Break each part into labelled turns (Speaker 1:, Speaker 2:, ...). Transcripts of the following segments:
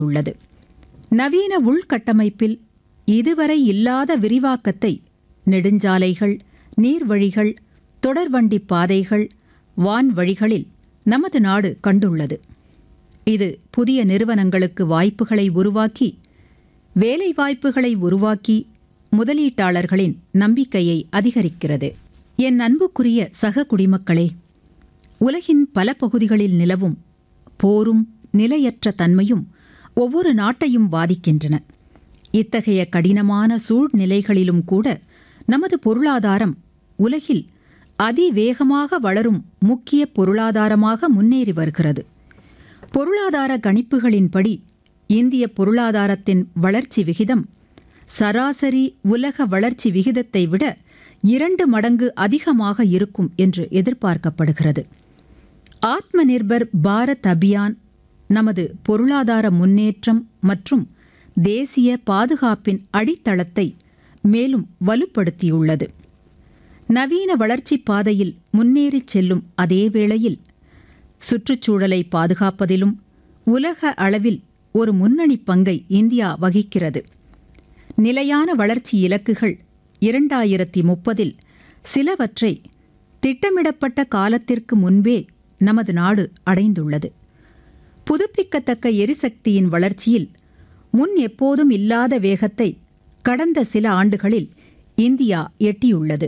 Speaker 1: உள்ளது நவீன உள்கட்டமைப்பில் இதுவரை இல்லாத விரிவாக்கத்தை நெடுஞ்சாலைகள் நீர்வழிகள் தொடர்வண்டி பாதைகள் வான்வழிகளில் நமது நாடு கண்டுள்ளது இது புதிய நிறுவனங்களுக்கு வாய்ப்புகளை உருவாக்கி வேலைவாய்ப்புகளை உருவாக்கி முதலீட்டாளர்களின் நம்பிக்கையை அதிகரிக்கிறது என் அன்புக்குரிய சக குடிமக்களே உலகின் பல பகுதிகளில் நிலவும் போரும் நிலையற்ற தன்மையும் ஒவ்வொரு நாட்டையும் பாதிக்கின்றன இத்தகைய கடினமான சூழ்நிலைகளிலும் கூட நமது பொருளாதாரம் உலகில் அதிவேகமாக வளரும் முக்கிய பொருளாதாரமாக முன்னேறி வருகிறது பொருளாதார கணிப்புகளின்படி இந்திய பொருளாதாரத்தின் வளர்ச்சி விகிதம் சராசரி உலக வளர்ச்சி விகிதத்தை விட இரண்டு மடங்கு அதிகமாக இருக்கும் என்று எதிர்பார்க்கப்படுகிறது ஆத்ம நிர்பர் பாரத் அபியான் நமது பொருளாதார முன்னேற்றம் மற்றும் தேசிய பாதுகாப்பின் அடித்தளத்தை மேலும் வலுப்படுத்தியுள்ளது நவீன வளர்ச்சிப் பாதையில் முன்னேறிச் செல்லும் அதே வேளையில் சுற்றுச்சூழலை பாதுகாப்பதிலும் உலக அளவில் ஒரு முன்னணி பங்கை இந்தியா வகிக்கிறது நிலையான வளர்ச்சி இலக்குகள் இரண்டாயிரத்தி முப்பதில் சிலவற்றை திட்டமிடப்பட்ட காலத்திற்கு முன்பே நமது நாடு அடைந்துள்ளது புதுப்பிக்கத்தக்க எரிசக்தியின் வளர்ச்சியில் முன் எப்போதும் இல்லாத வேகத்தை கடந்த சில ஆண்டுகளில் இந்தியா எட்டியுள்ளது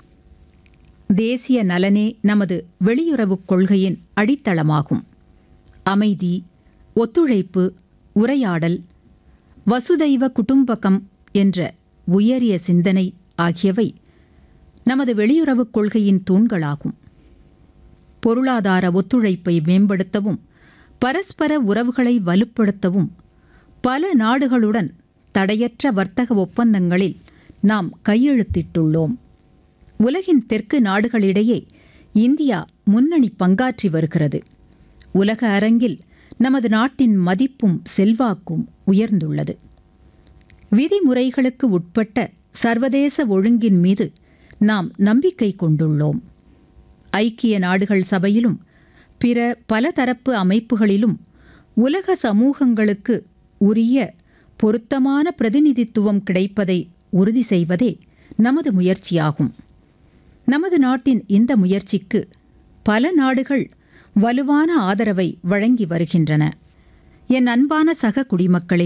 Speaker 1: தேசிய நலனே நமது வெளியுறவுக் கொள்கையின் அடித்தளமாகும் அமைதி ஒத்துழைப்பு உரையாடல் வசுதைவ குடும்பகம் என்ற உயரிய சிந்தனை ஆகியவை நமது வெளியுறவுக் கொள்கையின் தூண்களாகும் பொருளாதார ஒத்துழைப்பை மேம்படுத்தவும் பரஸ்பர உறவுகளை வலுப்படுத்தவும் பல நாடுகளுடன் தடையற்ற வர்த்தக ஒப்பந்தங்களில் நாம் கையெழுத்திட்டுள்ளோம் உலகின் தெற்கு நாடுகளிடையே இந்தியா முன்னணி பங்காற்றி வருகிறது உலக அரங்கில் நமது நாட்டின் மதிப்பும் செல்வாக்கும் உயர்ந்துள்ளது விதிமுறைகளுக்கு உட்பட்ட சர்வதேச ஒழுங்கின் மீது நாம் நம்பிக்கை கொண்டுள்ளோம் ஐக்கிய நாடுகள் சபையிலும் பிற பலதரப்பு அமைப்புகளிலும் உலக சமூகங்களுக்கு உரிய பொருத்தமான பிரதிநிதித்துவம் கிடைப்பதை உறுதி செய்வதே நமது முயற்சியாகும் நமது நாட்டின் இந்த முயற்சிக்கு பல நாடுகள் வலுவான ஆதரவை வழங்கி வருகின்றன என் அன்பான சக குடிமக்களே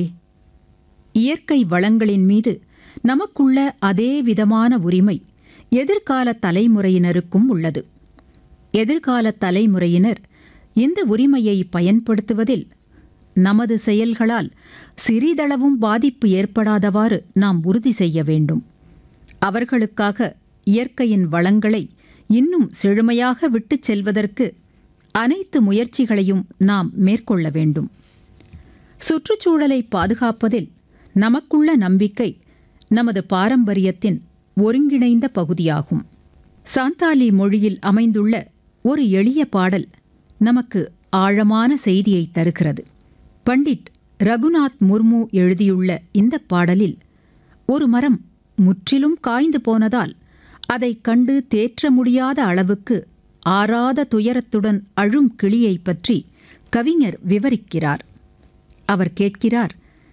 Speaker 1: இயற்கை வளங்களின் மீது நமக்குள்ள அதே விதமான உரிமை எதிர்கால தலைமுறையினருக்கும் உள்ளது எதிர்கால தலைமுறையினர் இந்த உரிமையை பயன்படுத்துவதில் நமது செயல்களால் சிறிதளவும் பாதிப்பு ஏற்படாதவாறு நாம் உறுதி செய்ய வேண்டும் அவர்களுக்காக இயற்கையின் வளங்களை இன்னும் செழுமையாக விட்டுச் செல்வதற்கு அனைத்து முயற்சிகளையும் நாம் மேற்கொள்ள வேண்டும் சுற்றுச்சூழலை பாதுகாப்பதில் நமக்குள்ள நம்பிக்கை நமது பாரம்பரியத்தின் ஒருங்கிணைந்த பகுதியாகும் சாந்தாலி மொழியில் அமைந்துள்ள ஒரு எளிய பாடல் நமக்கு ஆழமான செய்தியை தருகிறது பண்டிட் ரகுநாத் முர்மு எழுதியுள்ள இந்த பாடலில் ஒரு மரம் முற்றிலும் காய்ந்து போனதால் அதைக் கண்டு தேற்ற முடியாத அளவுக்கு ஆறாத துயரத்துடன் அழும் கிளியைப் பற்றி கவிஞர் விவரிக்கிறார் அவர் கேட்கிறார்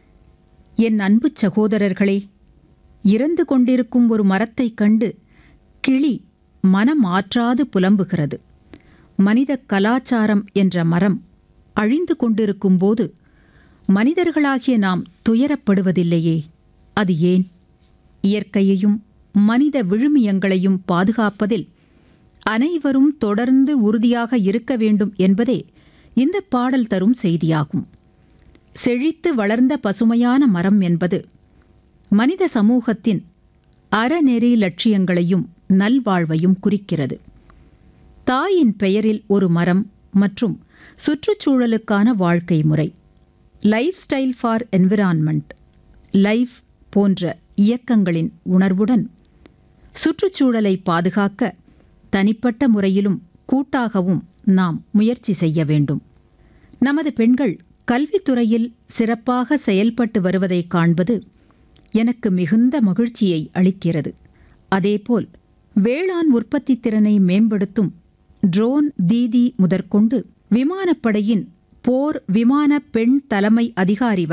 Speaker 1: என் அன்பு சகோதரர்களே இறந்து கொண்டிருக்கும் ஒரு மரத்தைக் கண்டு கிளி மனம் ஆற்றாது புலம்புகிறது மனித கலாச்சாரம் என்ற மரம் அழிந்து கொண்டிருக்கும்போது மனிதர்களாகிய நாம் துயரப்படுவதில்லையே அது ஏன் இயற்கையையும் மனித விழுமியங்களையும் பாதுகாப்பதில் அனைவரும் தொடர்ந்து உறுதியாக இருக்க வேண்டும் என்பதே இந்த பாடல் தரும் செய்தியாகும் செழித்து வளர்ந்த பசுமையான மரம் என்பது மனித சமூகத்தின் அறநெறி லட்சியங்களையும் நல்வாழ்வையும் குறிக்கிறது தாயின் பெயரில் ஒரு மரம் மற்றும் சுற்றுச்சூழலுக்கான வாழ்க்கை முறை life style for environment life போன்ற இயக்கங்களின் உணர்வுடன் சுற்றுச்சூழலை பாதுகாக்க தனிப்பட்ட முறையிலும் கூட்டாகவும் நாம் முயற்சி செய்ய வேண்டும் நமது பெண்கள் கல்வித்துறையில் சிறப்பாக செயல்பட்டு வருவதை காண்பது எனக்கு மிகுந்த மகிழ்ச்சியை அளிக்கிறது அதேபோல் வேளாண் உற்பத்தி திறனை மேம்படுத்தும் ட்ரோன் தீதி முதற்கொண்டு விமானப்படையின் போர் விமான பெண் தலைமை அதிகாரி